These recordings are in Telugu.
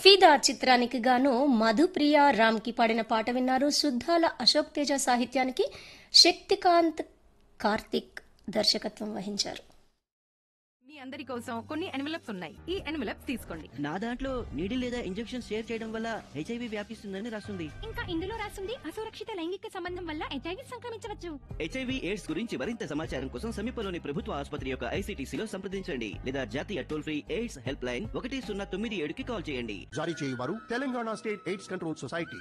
ఫిదా చిత్రానికి గాను మధుప్రియ రామ్ కి పాడిన పాట విన్నారు శుద్ధాల అశోక్ తేజ సాహిత్యానికి శక్తికాంత్ కార్తిక్ దర్శకత్వం వహించారు మీ అందరి కోసం కొన్ని ఎన్వలప్స్ ఉన్నాయి ఈ ఎన్వలప్స్ తీసుకోండి నా దాంట్లో నీడి లేదా ఇంజెక్షన్ షేర్ చేయడం వల్ల హెచ్ఐవి వ్యాపిస్తుందని రాస్తుంది ఇంకా ఇందులో రాసింది అసురక్షిత లైంగిక సంబంధం వల్ల హెచ్ఐవి సంక్రమించవచ్చు హెచ్ఐవి ఎయిడ్స్ గురించి మరింత సమాచారం కోసం సమీపంలోని ప్రభుత్వ ఆసుపత్రి యొక్క ఐసీటీసీలో సంప్రదించండి లేదా జాతీయ toll free AIDS help line ఒకటి సున్నా తొమ్మిది ఏడుకి కాల్ చేయండి జారీ చేయవారు Telangana state AIDS control society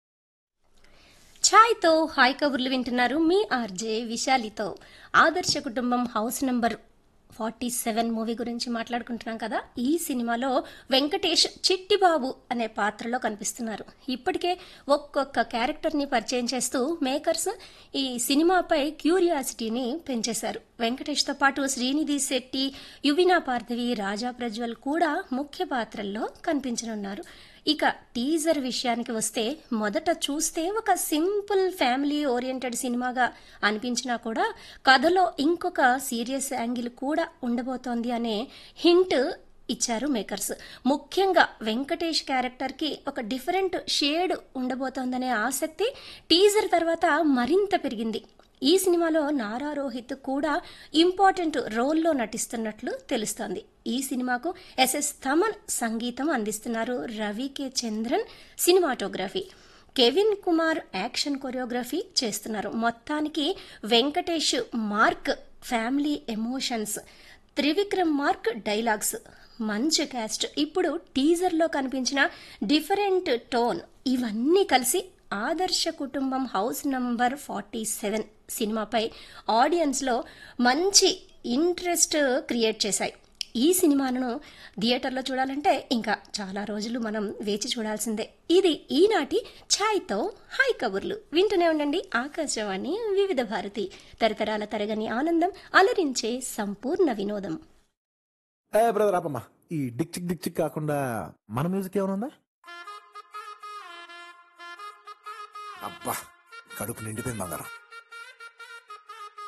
ఛాయ్తో హాయ్ కబుర్లు వింటున్నారు మీ ఆర్జే విశాలితో ఆదర్శ కుటుంబం house number forty seven movie గురించి మాట్లాడుకుంటున్నాం కదా ఈ సినిమాలో వెంకటేష్ చిట్టిబాబు అనే పాత్రలో కనిపిస్తున్నారు ఇప్పటికే ఒక్కొక్క క్యారెక్టర్ని పరిచయం చేస్తూ మేకర్స్ ఈ సినిమాపై క్యూరియాసిటీని పెంచేశారు వెంకటేష్తో పాటు శ్రీనిధి శెట్టి యువినా పార్థవి రాజా ప్రజ్వల్ కూడా ముఖ్య పాత్రల్లో కనిపించనున్నారు ఇక టీజర్ విషయానికి వస్తే మొదట చూస్తే ఒక సింపుల్ ఫ్యామిలీ ఓరియంటెడ్ సినిమాగా అనిపించినా కూడా కథలో ఇంకొక సీరియస్ యాంగిల్ కూడా ఉండబోతోంది అనే హింట్ ఇచ్చారు మేకర్స్ ముఖ్యంగా వెంకటేష్ క్యారెక్టర్కి ఒక డిఫరెంట్ షేడ్ ఉండబోతోందనే ఆసక్తి టీజర్ తర్వాత మరింత పెరిగింది ఈ సినిమాలో నారా రోహిత్ కూడా ఇంపార్టెంట్ రోల్లో నటిస్తున్నట్లు తెలుస్తోంది ఈ సినిమాకు ఎస్ఎస్ థమన్ సంగీతం అందిస్తున్నారు Ravi K Chandran cinematography Kevin Kumar action choreography చేస్తున్నారు మొత్తానికి Venkatesh mark family emotions Trivikram mark dialogues మంచి క్యాస్ట్ ఇప్పుడు టీజర్లో కనిపించిన డిఫరెంట్ టోన్ ఇవన్నీ కలిసి ఆదర్శ కుటుంబం హౌస్ నంబర్ ఫార్టీ సెవెన్ సినిమాపై ఆడియన్స్లో మంచి ఇంట్రెస్ట్ క్రియేట్ చేశాయి ఈ సినిమాను థియేటర్లో చూడాలంటే ఇంకా చాలా రోజులు మనం వేచి చూడాల్సిందే ఇది ఈనాటి ఛాయ్తో హాయ్ కబుర్లు వింటూనే ఉండండి ఆకాశవాణి వివిధ భారతి తరతరాల తరగని ఆనందం అలరించే సంపూర్ణ వినోదం ఏ బ్రదర్ ఆపమ్మా ఈ డిక్ చిక్ డిక్ చిక్ కాకుండా మన మ్యూజిక్ ఏమైనా ఉందా అబ్బా కడుపు నిండిపోయింది బంగారం